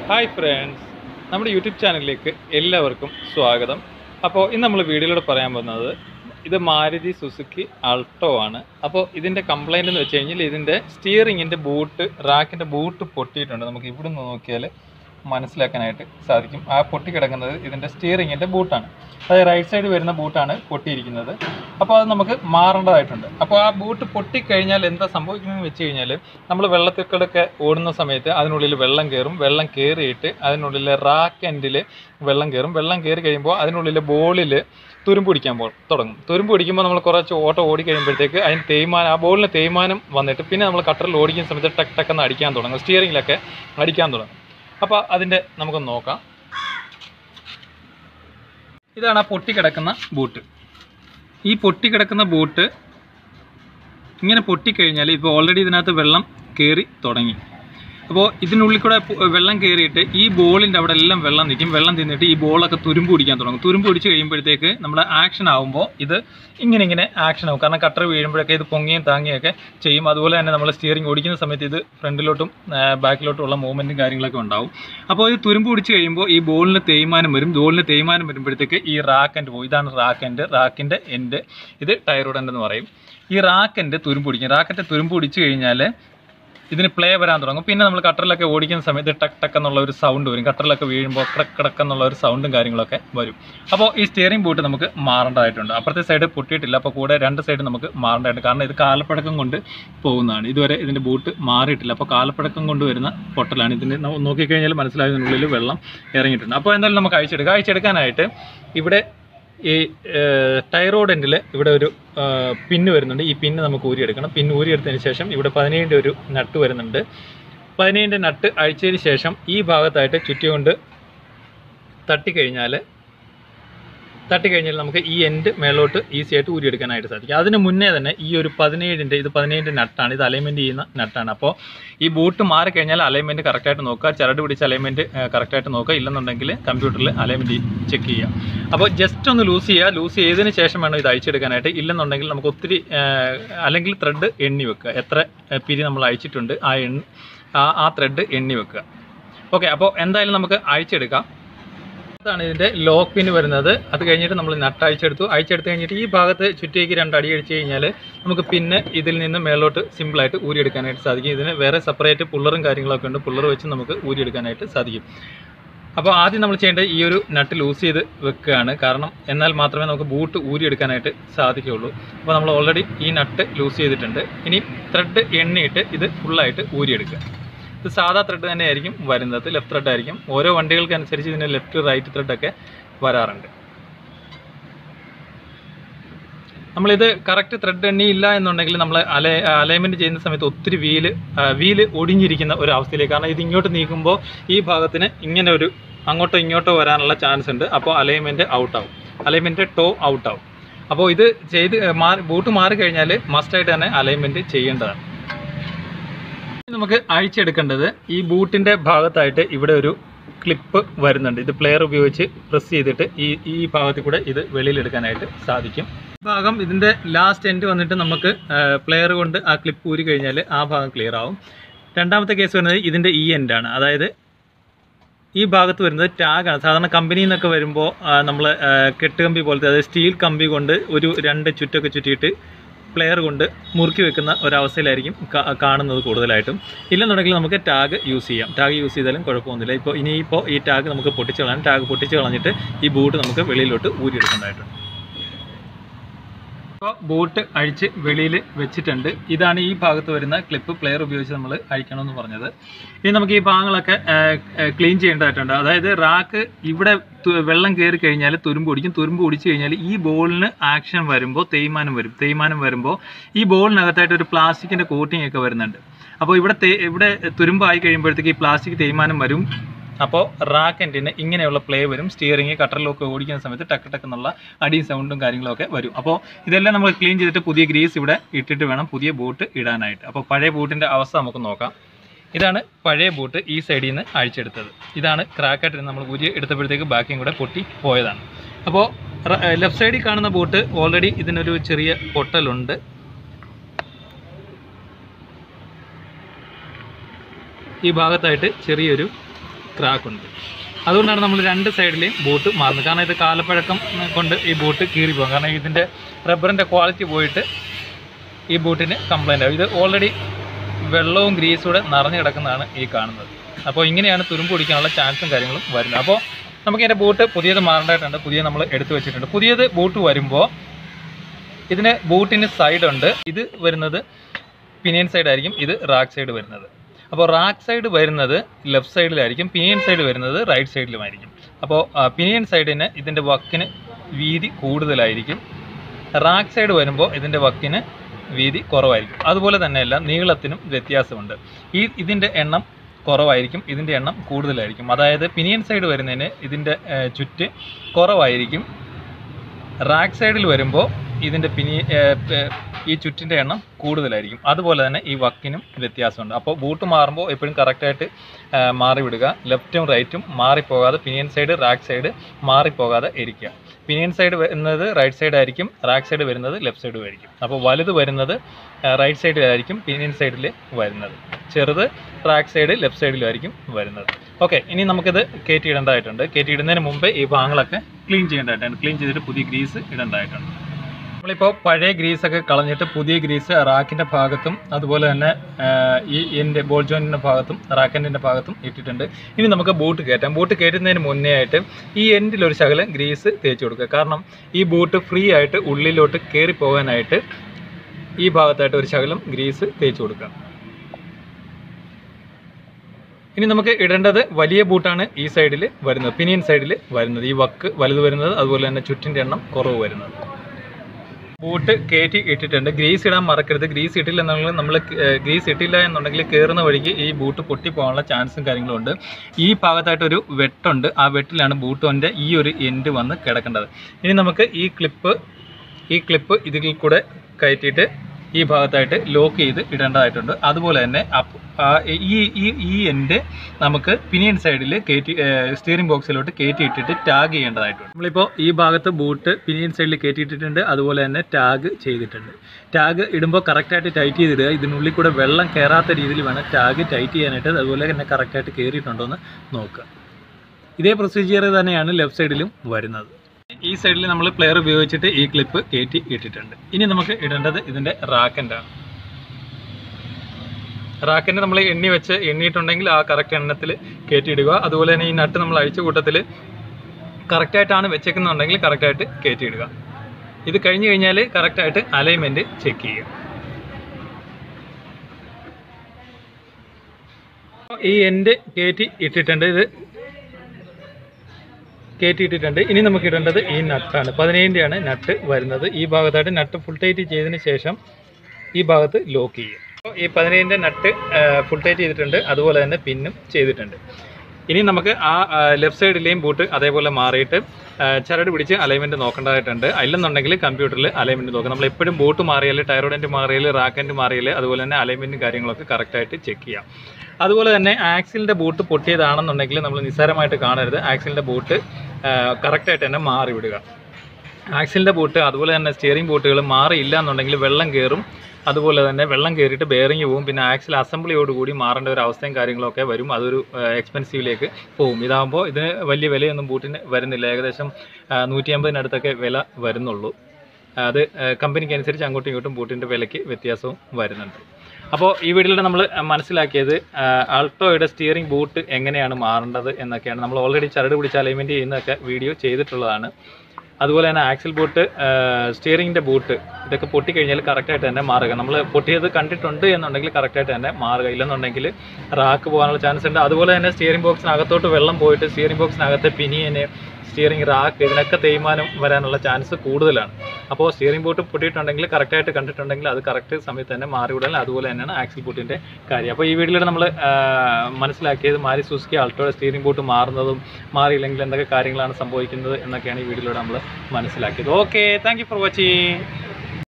hi friends നമ്മുടെ YouTube ചാനലിലേക്ക് എല്ലാവർക്കും സ്വാഗതം അപ്പോൾ ഇന്ന് നമ്മൾ വീഡിയോയിലൂടെ പറയാൻ പോകുന്നത് ഇത് മാരുതി സുസുക്കി അൾട്ടോ ആണ് അപ്പോൾ ഇതിൻ്റെ കംപ്ലൈൻറ്റ് എന്ന് വെച്ച് കഴിഞ്ഞാൽ ഇതിൻ്റെ സ്റ്റിയറിങ്ങിൻ്റെ ബൂട്ട് റാക്കിൻ്റെ ബൂട്ട് പൊട്ടിയിട്ടുണ്ട് നമുക്ക് ഇവിടെ നിന്ന് നോക്കിയാൽ മനസ്സിലാക്കാനായിട്ട് സാധിക്കും ആ പൊട്ടി കിടക്കുന്നത് ഇതിൻ്റെ സ്റ്റിയറിങ്ങിൻ്റെ ബൂട്ടാണ് അതായത് റൈറ്റ് സൈഡ് വരുന്ന ബൂട്ടാണ് പൊട്ടിയിരിക്കുന്നത് അപ്പോൾ അത് നമുക്ക് മാറേണ്ടതായിട്ടുണ്ട് അപ്പോൾ ആ ബൂട്ട് പൊട്ടിക്കഴിഞ്ഞാൽ എന്താ സംഭവിക്കുന്നതെന്ന് വെച്ച് കഴിഞ്ഞാൽ നമ്മൾ വെള്ളത്തിൽക്കൂടെയൊക്കെ ഓടുന്ന സമയത്ത് അതിനുള്ളിൽ വെള്ളം കയറും വെള്ളം കയറിയിട്ട് അതിനുള്ളിൽ റാക്ക് എൻഡിൽ വെള്ളം കയറും വെള്ളം കയറി കഴിയുമ്പോൾ അതിനുള്ളിൽ ബോളിൽ തുരുമ്പ് പിടിക്കാൻ പോ തുടങ്ങും തുരുമ്പ് പിടിക്കുമ്പോൾ നമ്മൾ കുറച്ച് ഓട്ടം ഓടി കഴിയുമ്പോഴത്തേക്ക് അതിന് തേയ്മാനം ആ ബോളിന് തേയ്മാനം വന്നിട്ട് പിന്നെ നമ്മൾ കട്ടറിൽ ഓടിക്കുന്ന സമയത്ത് ടക്ക് ടക്കെന്ന് അടിക്കാൻ തുടങ്ങും സ്റ്റിയറിങ്ങിലൊക്കെ അടിക്കാൻ തുടങ്ങും അപ്പോൾ അതിൻ്റെ നമുക്കൊന്ന് നോക്കാം ഇതാണ് ആ പൊട്ടിക്കിടക്കുന്ന ബൂട്ട് ഈ പൊട്ടിക്കിടക്കുന്ന ബൂട്ട് ഇങ്ങനെ പൊട്ടിക്കഴിഞ്ഞാൽ ഇപ്പോൾ ഓൾറെഡി ഇതിനകത്ത് വെള്ളം കയറി തുടങ്ങി അപ്പോൾ ഇതിനുള്ളിൽ കൂടെ പു- വെള്ളം കയറിയിട്ട് ഈ ബോളിൻ്റെ അവിടെ എല്ലാം വെള്ളം നിൽക്കും വെള്ളം തിന്നിട്ട് ഈ ബോളൊക്കെ തുരുമ്പ് പിടിക്കാൻ തുടങ്ങും തുരുമ്പ് പിടിച്ച് കഴിയുമ്പോഴത്തേക്ക് നമ്മുടെ ആക്ഷൻ ആകുമ്പോൾ ഇത് ഇങ്ങനെ ഇങ്ങനെ ആക്ഷൻ ആവും കാരണം കട്ടർ വീഴുമ്പോഴൊക്കെ ഇത് പൊങ്ങിയും താങ്ങിയൊക്കെ ചെയ്യും അതുപോലെ തന്നെ നമ്മൾ സ്റ്റിയറിംഗ് ഓടിക്കുന്ന സമയത്ത് ഇത് ഫ്രണ്ടിലോട്ടും ബാക്കിലോട്ടും ഉള്ള മൂവ്മെൻറ്റും കാര്യങ്ങളൊക്കെ ഉണ്ടാവും അപ്പോൾ ഇത് തുരുമ്പ് പിടിച്ച് കഴിയുമ്പോൾ ഈ ബോളിന് തേയ്മാനം വരും ബോളിന് തേയ്മാനം വരുമ്പോഴത്തേക്ക് ഈ റാക്ക് എൻഡ് പോകും ഇതാണ് റാക്ക് എൻഡ് റാക്കിൻ്റെ എൻഡ് ഇത് ടയറോഡ് എൻഡ് എന്ന് പറയും ഈ റാക്ക് എൻഡ് തുരുമ്പ് പിടിക്കും റാക്കൻ്റെ തുരുമ്പ് പിടിച്ച് കഴിഞ്ഞാൽ ഇതിന് പ്ലേ വരാൻ തുടങ്ങും പിന്നെ നമ്മൾ കട്ടറിലൊക്കെ ഓടിക്കുന്ന സമയത്ത് ടക്ക് ടക്ക് എന്നുള്ള ഒരു സൗണ്ട് വരും കട്ടറിലൊക്കെ വീഴുമ്പോൾ ക്രക്ക് ക്രക്ക് എന്നുള്ള ഒരു സൗണ്ടും കാര്യങ്ങളൊക്കെ വരും അപ്പോൾ ഈ സ്റ്റിയറിംഗ് ബൂട്ട് നമുക്ക് മാറേണ്ടതായിട്ടുണ്ട് അപ്പുറത്തെ സൈഡ് പൊട്ടിയിട്ടില്ല അപ്പോൾ കൂടെ രണ്ട് സൈഡ് നമുക്ക് മാറേണ്ടതായിട്ടുണ്ട് കാരണം ഇത് കാലപ്പഴക്കം കൊണ്ട് പോകുന്നതാണ് ഇതുവരെ ഇതിൻ്റെ ബൂട്ട് മാറിയിട്ടില്ല അപ്പോൾ കാലപ്പഴക്കം കൊണ്ട് വരുന്ന പൊട്ടലാണ് ഇതിന് നോ- നോക്കിക്കഴിഞ്ഞാൽ മനസ്സിലായതിനുള്ളിൽ വെള്ളം ഇറങ്ങിയിട്ടുണ്ട് അപ്പോൾ എന്തായാലും നമുക്ക് അഴിച്ചെടുക്കാം അഴിച്ചെടുക്കാനായിട്ട് ഇവിടെ ഈ ടൈറോഡ് എൻഡിൽ ഇവിടെ ഒരു പിന്ന് വരുന്നുണ്ട് ഈ പിന്ന് നമുക്ക് ഊരിയെടുക്കണം പിന്ന് ഊരിയെടുത്തതിന് ശേഷം ഇവിടെ പതിനേഴിൻ്റെ ഒരു നട്ട് വരുന്നുണ്ട് പതിനേഴിൻ്റെ നട്ട് അഴിച്ചതിന് ശേഷം ഈ ഭാഗത്തായിട്ട് ചുറ്റി കൊണ്ട് തട്ടിക്കഴിഞ്ഞാൽ തട്ടിക്കഴിഞ്ഞാൽ നമുക്ക് ഈ എൻഡ് മേലോട്ട് ഈസി ആയിട്ട് ഊരിയെടുക്കാനായിട്ട് സാധിക്കും അതിന് മുന്നേ തന്നെ ഈ ഒരു പതിനേഴിൻ്റെ ഇത് പതിനേഴിൻ്റെ നട്ടാണ് ഇത് അലൈൻമെൻറ്റ് ചെയ്യുന്ന നട്ടാണ് അപ്പോൾ ഈ ബൂട്ട് മാറിക്കഴിഞ്ഞാൽ അലൈൻമെൻറ്റ് കറക്റ്റായിട്ട് നോക്കുക ചരട് പിടിച്ച അലൈൻമെൻറ്റ് കറക്റ്റായിട്ട് നോക്കുക ഇല്ലെന്നുണ്ടെങ്കിൽ കമ്പ്യൂട്ടറിൽ അലൈൻമെൻറ്റ് ചെക്ക് ചെയ്യുക അപ്പോൾ ജസ്റ്റ് ഒന്ന് ലൂസ് ചെയ്യുക ലൂസ് ചെയ്തതിന് ശേഷം വേണം ഇത് അഴിച്ചെടുക്കാനായിട്ട് ഇല്ലെന്നുണ്ടെങ്കിൽ നമുക്ക് ഒത്തിരി ആ, അല്ലെങ്കിൽ ത്രെഡ് എണ്ണി വെക്കുക എത്ര ആ, പിരി നമ്മൾ അഴിച്ചിട്ടുണ്ട് ആ എണ്ണ ആ ആ ത്രെഡ് എണ്ണി വെക്കുക ഓക്കെ അപ്പോൾ എന്തായാലും നമുക്ക് അഴിച്ചെടുക്കാം അതാണ് ഇതിൻ്റെ ലോക്ക് പിൻ വരുന്നത് അത് കഴിഞ്ഞിട്ട് നമ്മൾ നട്ട് അഴിച്ചെടുത്തു അഴിച്ചെടുത്ത് കഴിഞ്ഞിട്ട് ഈ ഭാഗത്ത് ചുറ്റിയേക്ക് രണ്ട് അടി അടിച്ച് കഴിഞ്ഞാൽ നമുക്ക് പിന്നെ ഇതിൽ നിന്ന് മേലോട്ട് സിമ്പിളായിട്ട് ഊരിയെടുക്കാനായിട്ട് സാധിക്കും ഇതിന് വേറെ സെപ്പറേറ്റ് പുള്ളറും കാര്യങ്ങളൊക്കെ ഉണ്ട് പുള്ളർ വെച്ച് നമുക്ക് ഊരിയെടുക്കാനായിട്ട് സാധിക്കും അപ്പോൾ ആദ്യം നമ്മൾ ചെയ്യേണ്ടത് ഈ ഒരു നട്ട് ലൂസ് ചെയ്ത് വെക്കുകയാണ് കാരണം എന്നാൽ മാത്രമേ നമുക്ക് ബൂട്ട് ഊരിയെടുക്കാനായിട്ട് സാധിക്കുകയുള്ളൂ അപ്പോൾ നമ്മൾ ഓൾറെഡി ഈ നട്ട് ലൂസ് ചെയ്തിട്ടുണ്ട് ഇനി ത്രെഡ് എണ്ണിയിട്ട് ഇത് ഫുള്ളായിട്ട് ഊരിയെടുക്കുക ഇത് സാധാ ത്രെഡ് തന്നെയായിരിക്കും വരുന്നത് ലെഫ്റ്റ് ത്രെഡ് ആയിരിക്കും ഓരോ വണ്ടികൾക്ക് അനുസരിച്ച് ഇതിന് ലെഫ്റ്റ് റൈറ്റ് ത്രെഡൊക്കെ വരാറുണ്ട് നമ്മളിത് കറക്റ്റ് ത്രെഡ് എണ്ണി ഇല്ല എന്നുണ്ടെങ്കിൽ നമ്മൾ അല അലൈൻമെൻറ്റ് ചെയ്യുന്ന സമയത്ത് ഒത്തിരി വീല് വീല് ഒടിഞ്ഞിരിക്കുന്ന ഒരു അവസ്ഥയിലേക്ക് കാരണം ഇത് ഇങ്ങോട്ട് നീക്കുമ്പോൾ ഈ ഭാഗത്തിന് ഇങ്ങനെ ഒരു അങ്ങോട്ടോ ഇങ്ങോട്ടോ വരാനുള്ള ചാൻസ് ഉണ്ട് അപ്പോൾ അലൈൻമെൻറ്റ് ഔട്ടാവും അലൈൻമെൻറ്റ് ടോ ഔട്ടാവും അപ്പോൾ ഇത് ചെയ്ത് മാറി ബൂട്ട് മാറിക്കഴിഞ്ഞാൽ മസ്റ്റായിട്ട് തന്നെ അലൈൻമെൻറ്റ് ചെയ്യേണ്ടതാണ് ഇനി നമുക്ക് അഴിച്ചെടുക്കേണ്ടത് ഈ ബൂട്ടിൻ്റെ ഭാഗത്തായിട്ട് ഇവിടെ ഒരു ക്ലിപ്പ് വരുന്നുണ്ട് ഇത് പ്ലെയർ ഉപയോഗിച്ച് പ്രസ് ചെയ്തിട്ട് ഈ ഈ ഭാഗത്തിൽ കൂടെ ഇത് വെളിയിലെടുക്കാനായിട്ട് സാധിക്കും ഈ ഭാഗം ഇതിൻ്റെ ലാസ്റ്റ് എൻഡ് വന്നിട്ട് നമുക്ക് പ്ലെയർ കൊണ്ട് ആ ക്ലിപ്പ് ഊരി കഴിഞ്ഞാൽ ആ ഭാഗം ക്ലിയർ ആവും രണ്ടാമത്തെ കേസ് വരുന്നത് ഇതിൻ്റെ ഈ എൻഡാണ് അതായത് ഈ ഭാഗത്ത് വരുന്നത് ടാഗാണ് സാധാരണ കമ്പനിയിൽ നിന്നൊക്കെ വരുമ്പോൾ നമ്മൾ കെട്ടുകമ്പി പോലത്തെ അതായത് സ്റ്റീൽ കമ്പി കൊണ്ട് ഒരു രണ്ട് ചുറ്റൊക്കെ ചുറ്റിയിട്ട് പ്ലെയർ കൊണ്ട് മുറുക്കി വെക്കുന്ന ഒരവസ്ഥയിലായിരിക്കും കാ- കാണുന്നത് കൂടുതലായിട്ടും ഇല്ലെന്നുണ്ടെങ്കിൽ നമുക്ക് ടാഗ് യൂസ് ചെയ്യാം ടാഗ് യൂസ് ചെയ്താലും കുഴപ്പമൊന്നുമില്ല ഇപ്പോൾ ഇനിയിപ്പോൾ ഈ ടാഗ് നമുക്ക് പൊട്ടിച്ച് കളയാം ടാഗ് പൊട്ടിച്ച് കളഞ്ഞിട്ട് ഈ ബൂട്ട് നമുക്ക് വെളിയിലോട്ട് ഊരിയെടുക്കേണ്ടതായിട്ടുണ്ട് ഇപ്പോൾ ബൂട്ട് അഴിച്ച് വെളിയിൽ വെച്ചിട്ടുണ്ട് ഇതാണ് ഈ ഭാഗത്ത് വരുന്ന ക്ലിപ്പ് പ്ലെയർ ഉപയോഗിച്ച് നമ്മൾ അഴിക്കണമെന്ന് പറഞ്ഞത് ഇനി നമുക്ക് ഈ ഭാഗങ്ങളൊക്കെ ക്ലീൻ ചെയ്യേണ്ടതായിട്ടുണ്ട് അതായത് റാക്ക് ഇവിടെ തു- വെള്ളം കയറി കഴിഞ്ഞാൽ തുരുമ്പ് പിടിക്കും തുരുമ്പ് പിടിച്ച് കഴിഞ്ഞാൽ ഈ ബോളിന് ആക്ഷൻ വരുമ്പോൾ തേയ്മാനം വരും തേയ്മാനം വരുമ്പോൾ ഈ ബോളിനകത്തായിട്ട് ഒരു പ്ലാസ്റ്റിക്കിൻ്റെ കോട്ടിംഗ് ഒക്കെ വരുന്നുണ്ട് അപ്പോൾ ഇവിടെ തേ- ഇവിടെ തുരുമ്പായി കഴിയുമ്പോഴത്തേക്ക് ഈ പ്ലാസ്റ്റിക് തേയ്മാനം വരും അപ്പോൾ റാക്ക് എൻഡിന് ഇങ്ങനെയുള്ള പ്ലേ വരും സ്റ്റിയറിംഗ് കട്ടറിലൊക്കെ ഓടിക്കുന്ന സമയത്ത് ടക്ക് ടക്ക് എന്നുള്ള അടിയും സൗണ്ടും കാര്യങ്ങളൊക്കെ വരും അപ്പോൾ ഇതെല്ലാം നമ്മൾ ക്ലീൻ ചെയ്തിട്ട് പുതിയ ഗ്രീസ് ഇവിടെ ഇട്ടിട്ട് വേണം പുതിയ ബൂട്ട് ഇടാനായിട്ട് അപ്പോൾ പഴയ ബൂട്ടിൻ്റെ അവസ്ഥ നമുക്ക് നോക്കാം ഇതാണ് പഴയ ബൂട്ട് ഈ സൈഡിൽ നിന്ന് അഴിച്ചെടുത്തത് ഇതാണ് ക്രാക്കായിട്ട് നമ്മൾ ഊരി എടുത്തപ്പോഴത്തേക്ക് ബാക്കിയും കൂടെ പൊട്ടി പോയതാണ് അപ്പോൾ ലെഫ്റ്റ് സൈഡിൽ കാണുന്ന ബൂട്ട് ഓൾറെഡി ഇതിനൊരു ചെറിയ പൊട്ടലുണ്ട് ഈ ഭാഗത്തായിട്ട് ചെറിയൊരു ക്രാക്ക് ഉണ്ട് അതുകൊണ്ടാണ് നമ്മൾ രണ്ട് സൈഡിലെയും ബോട്ട് മാറുന്നത് കാരണം ഇത് കാലപ്പഴക്കം കൊണ്ട് ഈ ബോട്ട് കീറി പോകും കാരണം ഇതിൻ്റെ റബ്ബറിൻ്റെ ക്വാളിറ്റി പോയിട്ട് ഈ ബോട്ടിന് കംപ്ലൈൻ്റ് ആവും ഇത് ഓൾറെഡി വെള്ളവും ഗ്രീസും കൂടെ നിറഞ്ഞു കിടക്കുന്നതാണ് ഈ കാണുന്നത് അപ്പോൾ ഇങ്ങനെയാണ് തുരുമ്പ് പിടിക്കാനുള്ള ചാൻസും കാര്യങ്ങളും വരുന്നത് അപ്പോൾ നമുക്ക് ഇതിൻ്റെ ബോട്ട് പുതിയത് മാറേണ്ടതായിട്ടുണ്ട് പുതിയത് നമ്മൾ എടുത്തു വെച്ചിട്ടുണ്ട് പുതിയത് ബോട്ട് വരുമ്പോൾ ഇതിന് ബൂട്ടിന് സൈഡ് ഉണ്ട് ഇത് വരുന്നത് പിനിയൻ സൈഡ് ആയിരിക്കും ഇത് റാക്ക് സൈഡ് വരുന്നത് അപ്പോൾ റാക്ക് സൈഡ് വരുന്നത് ലെഫ്റ്റ് സൈഡിലായിരിക്കും പിനിയൻ സൈഡ് വരുന്നത് റൈറ്റ് സൈഡിലുമായിരിക്കും അപ്പോൾ പിനിയൻ സൈഡിന് ഇതിൻ്റെ വക്കിന് വീതി കൂടുതലായിരിക്കും റാക്ക് സൈഡ് വരുമ്പോൾ ഇതിൻ്റെ വക്കിന് വീതി കുറവായിരിക്കും അതുപോലെ തന്നെയല്ല നീളത്തിനും വ്യത്യാസമുണ്ട് ഈ ഇതിൻ്റെ എണ്ണം കുറവായിരിക്കും ഇതിൻ്റെ എണ്ണം കൂടുതലായിരിക്കും അതായത് പിനിയൻ സൈഡ് വരുന്നതിന് ഇതിൻ്റെ ഏഹ്, ചുറ്റ് കുറവായിരിക്കും റാക്ക് സൈഡിൽ വരുമ്പോൾ ഇതിൻ്റെ പിനി ഏഹ്, ഏഹ്, ഈ ചുറ്റിൻ്റെ എണ്ണം കൂടുതലായിരിക്കും അതുപോലെ തന്നെ ഈ വക്കിനും വ്യത്യാസമുണ്ട് അപ്പോൾ ബൂട്ട് മാറുമ്പോൾ എപ്പോഴും കറക്റ്റായിട്ട് മാറി വിടുക ലെഫ്റ്റും റൈറ്റും മാറിപ്പോകാതെ പിനിയൻ സൈഡ് റാക്ക് സൈഡ് മാറിപ്പോകാതെ ഇരിക്കുക പിനിയൻ സൈഡ് വരുന്നത് റൈറ്റ് സൈഡ് ആയിരിക്കും റാക്ക് സൈഡ് വരുന്നത് ലെഫ്റ്റ് സൈഡും ആയിരിക്കും അപ്പോൾ വലുത് വരുന്നത് റൈറ്റ് സൈഡിലായിരിക്കും പിനിയൻ സൈഡിൽ വരുന്നത് ചെറുത് റാക്ക് സൈഡ് ലെഫ്റ്റ് സൈഡിലായിരിക്കും വരുന്നത് ഓക്കെ ഇനി നമുക്കിത് കയറ്റി ഇടേണ്ടതായിട്ടുണ്ട് കയറ്റി ഇടുന്നതിന് മുമ്പേ ഈ ഭാഗങ്ങളൊക്കെ ക്ലീൻ ചെയ്യേണ്ടതായിട്ടുണ്ട് ക്ലീൻ ചെയ്തിട്ട് പുതിയ ഗ്രീസ് ഇടേണ്ടതായിട്ടുണ്ട് നമ്മളിപ്പോൾ പഴയ ഗ്രീസൊക്കെ കളഞ്ഞിട്ട് പുതിയ ഗ്രീസ് റാക്കിൻ്റെ ഭാഗത്തും അതുപോലെ തന്നെ ആ, ഈ എൻ്റെ ബോൾ ജോയിൻറ്റിൻ്റെ ഭാഗത്തും റാക്കിൻ്റെ ഭാഗത്തും ഇട്ടിട്ടുണ്ട് ഇനി നമുക്ക് ബൂട്ട് കയറ്റാം ബൂട്ട് കയറ്റുന്നതിന് മുന്നേ ആയിട്ട് ഈ എൻഡിൽ ഒരു ശകലം ഗ്രീസ് തേച്ച് കൊടുക്കുക കാരണം ഈ ബൂട്ട് ഫ്രീ ആയിട്ട് ഉള്ളിലോട്ട് കയറി പോകാനായിട്ട് ഈ ഭാഗത്തായിട്ട് ഒരു ശകലം ഗ്രീസ് തേച്ച് കൊടുക്കുക ഇനി നമുക്ക് ഇടേണ്ടത് വലിയ ബൂട്ടാണ് ഈ സൈഡിൽ വരുന്നത് പിനിയൻ സൈഡിൽ വരുന്നത് ഈ വക്ക് വലുത് വരുന്നത് അതുപോലെ തന്നെ ചുറ്റിൻ്റെ എണ്ണം കുറവ് വരുന്നത് ബൂട്ട് കയറ്റി ഇട്ടിട്ടുണ്ട് ഗ്രീസ് ഇടാൻ മറക്കരുത് ഗ്രീസ് ഇട്ടില്ല എന്നുണ്ടെങ്കിൽ നമ്മൾ ഗ്രീസ് ഇട്ടില്ല എന്നുണ്ടെങ്കിൽ കയറുന്ന വഴിക്ക് ഈ ബൂട്ട് പൊട്ടി പോകാനുള്ള ചാൻസും കാര്യങ്ങളും ഉണ്ട് ഈ ഭാഗത്തായിട്ടൊരു വെട്ടുണ്ട് ആ വെട്ടിലാണ് ബൂട്ടോൻ്റെ ഈ ഒരു എൻഡ് വന്ന് കിടക്കേണ്ടത് ഇനി നമുക്ക് ഈ ക്ലിപ്പ് ഈ ക്ലിപ്പ് ഇതിൽ കൂടെ കയറ്റിയിട്ട് ഈ ഭാഗത്തായിട്ട് ലോക്ക് ചെയ്ത് ഇടേണ്ടതായിട്ടുണ്ട് അതുപോലെ തന്നെ അപ്പ് ആ ഈ ഈ ഈ എൻഡ് നമുക്ക് പിനിയൻ സൈഡിൽ കയറ്റി സ്റ്റിയറിംഗ് ബോക്സിലോട്ട് കയറ്റി ഇട്ടിട്ട് ടാഗ് ചെയ്യേണ്ടതായിട്ടുണ്ട് നമ്മളിപ്പോൾ ഈ ഭാഗത്ത് ബൂട്ട് പിനിയൻ സൈഡിൽ കയറ്റിയിട്ടിട്ടുണ്ട് അതുപോലെ തന്നെ ടാഗ് ചെയ്തിട്ടുണ്ട് ടാഗ് ഇടുമ്പോൾ കറക്റ്റായിട്ട് ടൈറ്റ് ചെയ്തിടുക ഇതിനുള്ളിൽ കൂടെ വെള്ളം കയറാത്ത രീതിയിൽ വേണം ടാഗ് ടൈറ്റ് ചെയ്യാനായിട്ട് അതുപോലെ തന്നെ കറക്റ്റായിട്ട് കയറിയിട്ടുണ്ടോ എന്ന് നോക്കുക ഇതേ പ്രൊസീജിയർ തന്നെയാണ് ലെഫ്റ്റ് സൈഡിലും വരുന്നത് ഈ സൈഡിൽ നമ്മൾ പ്ലെയർ ഉപയോഗിച്ചിട്ട് ഈ ക്ലിപ്പ് കയറ്റി ഇട്ടിട്ടുണ്ട് ഇനി നമുക്ക് ഇടേണ്ടത് ഇതിൻ്റെ റാക്കൻ്റ് ആണ് റാക്കൻ്റെ നമ്മൾ എണ്ണി വെച്ച് എണ്ണിയിട്ടുണ്ടെങ്കിൽ ആ കറക്റ്റ് എണ്ണത്തിൽ കയറ്റിയിടുക അതുപോലെ തന്നെ ഈ നട്ട് നമ്മൾ അഴിച്ച കൂട്ടത്തിൽ കറക്റ്റായിട്ടാണ് വെച്ചേക്കുന്നുണ്ടെങ്കിൽ കറക്റ്റായിട്ട് കയറ്റിയിടുക ഇത് കഴിഞ്ഞ് കഴിഞ്ഞാൽ കറക്റ്റായിട്ട് അലൈൻമെൻറ്റ് ചെക്ക് ചെയ്യുക ഈ എൻഡ് കയറ്റി ഇട്ടിട്ടുണ്ട് ഇത് കയറ്റിയിട്ടിട്ടുണ്ട് ഇനി നമുക്ക് ഇടേണ്ടത് ഈ നട്ടാണ് പതിനേഴിൻ്റെയാണ് നട്ട് വരുന്നത് ഈ ഭാഗത്തായിട്ട് നട്ട് ഫുൾ ടൈറ്റ് ചെയ്തതിന് ശേഷം ഈ ഭാഗത്ത് ലോക്ക് ചെയ്യുക അപ്പോൾ ഈ പതിനേഴിൻ്റെ നട്ട് ഫുൾ ടൈറ്റ് ചെയ്തിട്ടുണ്ട് അതുപോലെ തന്നെ പിന്നും ചെയ്തിട്ടുണ്ട് ഇനി നമുക്ക് ആ ലെഫ്റ്റ് സൈഡിലെയും ബൂട്ട് അതേപോലെ മാറിയിട്ട് ആ, ചരട് പിടിച്ച് അലൈൻമെൻറ്റ് നോക്കേണ്ടതായിട്ടുണ്ട് അല്ലെന്നുണ്ടെങ്കിൽ കമ്പ്യൂട്ടറിൽ അലൈൻമെൻറ്റ് നോക്കാം നമ്മൾ എപ്പോഴും ബൂട്ട് മാറിയാൽ ടയറോഡൻറ്റ് മാറിയാൽ റാക്കൻറ്റ് മാറിയാൽ അതുപോലെ തന്നെ അലൈൻമെൻറ്റും കാര്യങ്ങളൊക്കെ കറക്റ്റായിട്ട് ചെക്ക് ചെയ്യാം അതുപോലെ തന്നെ ആക്സിലിൻ്റെ ബൂട്ട് പൊട്ടിയതാണെന്നുണ്ടെങ്കിൽ നമ്മൾ നിസ്സാരമായിട്ട് കാണരുത് ആക്സിലിൻ്റെ ബൂട്ട് കറക്റ്റായിട്ട് തന്നെ മാറി വിടുക ആക്സിലിൻ്റെ ബൂട്ട് അതുപോലെ തന്നെ സ്റ്റിയറിംഗ് ബൂട്ടുകൾ മാറിയില്ല എന്നുണ്ടെങ്കിൽ വെള്ളം കയറും അതുപോലെ തന്നെ വെള്ളം കയറിയിട്ട് ബെയറിംഗ് പോവും പിന്നെ ആക്സിൽ അസംബ്ലിയോട് കൂടി മാറേണ്ട ഒരു അവസ്ഥയും കാര്യങ്ങളൊക്കെ വരും അതൊരു എക്സ്പെൻസീവിലേക്ക് പോവും ഇതാകുമ്പോൾ ഇതിന് വലിയ വിലയൊന്നും ബൂട്ടിന് വരുന്നില്ല ഏകദേശം നൂറ്റി അമ്പതിനടുത്തൊക്കെ വില വരുന്നുള്ളൂ അത് കമ്പനിക്ക് അനുസരിച്ച് അങ്ങോട്ടും ഇങ്ങോട്ടും ബൂട്ടിൻ്റെ വിലയ്ക്ക് വ്യത്യാസവും വരുന്നുണ്ട് അപ്പോൾ ഈ വീഡിയോയിൽ നമ്മൾ മനസ്സിലാക്കിയത് ആൾട്ടോയുടെ സ്റ്റിയറിംഗ് ബൂട്ട് എങ്ങനെയാണ് മാറേണ്ടത് എന്നൊക്കെയാണ് നമ്മൾ ഓൾറെഡി ചരട് പിടിച്ച് അലൈൻമെൻറ്റ് ചെയ്യുന്നതൊക്കെ വീഡിയോ ചെയ്തിട്ടുള്ളതാണ് അതുപോലെ തന്നെ ആക്സിൽ ബൂട്ട് സ്റ്റിയറിംഗിൻ്റെ ബൂട്ട് ഇതൊക്കെ പൊട്ടിക്കഴിഞ്ഞാൽ കറക്റ്റായിട്ട് തന്നെ മാറുക നമ്മൾ പൊട്ടിയത് കണ്ടിട്ടുണ്ട് എന്നുണ്ടെങ്കിൽ കറക്റ്റായിട്ട് തന്നെ മാറുക ഇല്ലെന്നുണ്ടെങ്കിൽ റാക്ക് പോകാനുള്ള ചാൻസ് ഉണ്ട് അതുപോലെ തന്നെ സ്റ്റിയറിംഗ് ബോക്സിനകത്തോട്ട് വെള്ളം പോയിട്ട് സ്റ്റിയറിംഗ് ബോക്സിനകത്തെ പിനിയന് സ്റ്റിയറിംഗ് റാക്ക് ഇതിനൊക്കെ തേയ്മാനം വരാനുള്ള ചാൻസ് കൂടുതലാണ് അപ്പോൾ സ്റ്റിയറിംഗ് ബോട്ട് പൊട്ടിയിട്ടുണ്ടെങ്കിൽ കറക്റ്റായിട്ട് കണ്ടിട്ടുണ്ടെങ്കിൽ അത് കറക്റ്റ് സമയത്ത് തന്നെ മാറി വിടാൻ അതുപോലെ തന്നെയാണ് ആക്സിൽ ബോട്ടിൻ്റെ കാര്യം അപ്പോൾ ഈ വീഡിയോയിൽ നമ്മൾ മനസ്സിലാക്കിയത് മാരി സുസുക്കി ആൾട്ടോയുടെ സ്റ്റിയറിംഗ് ബോട്ട് മാറുന്നതും മാറിയില്ലെങ്കിൽ എന്തൊക്കെ കാര്യങ്ങളാണ് സംഭവിക്കുന്നത് എന്നൊക്കെയാണ് ഈ വീഡിയോയിലൂടെ നമ്മൾ മനസ്സിലാക്കിയത് okay thank you for watching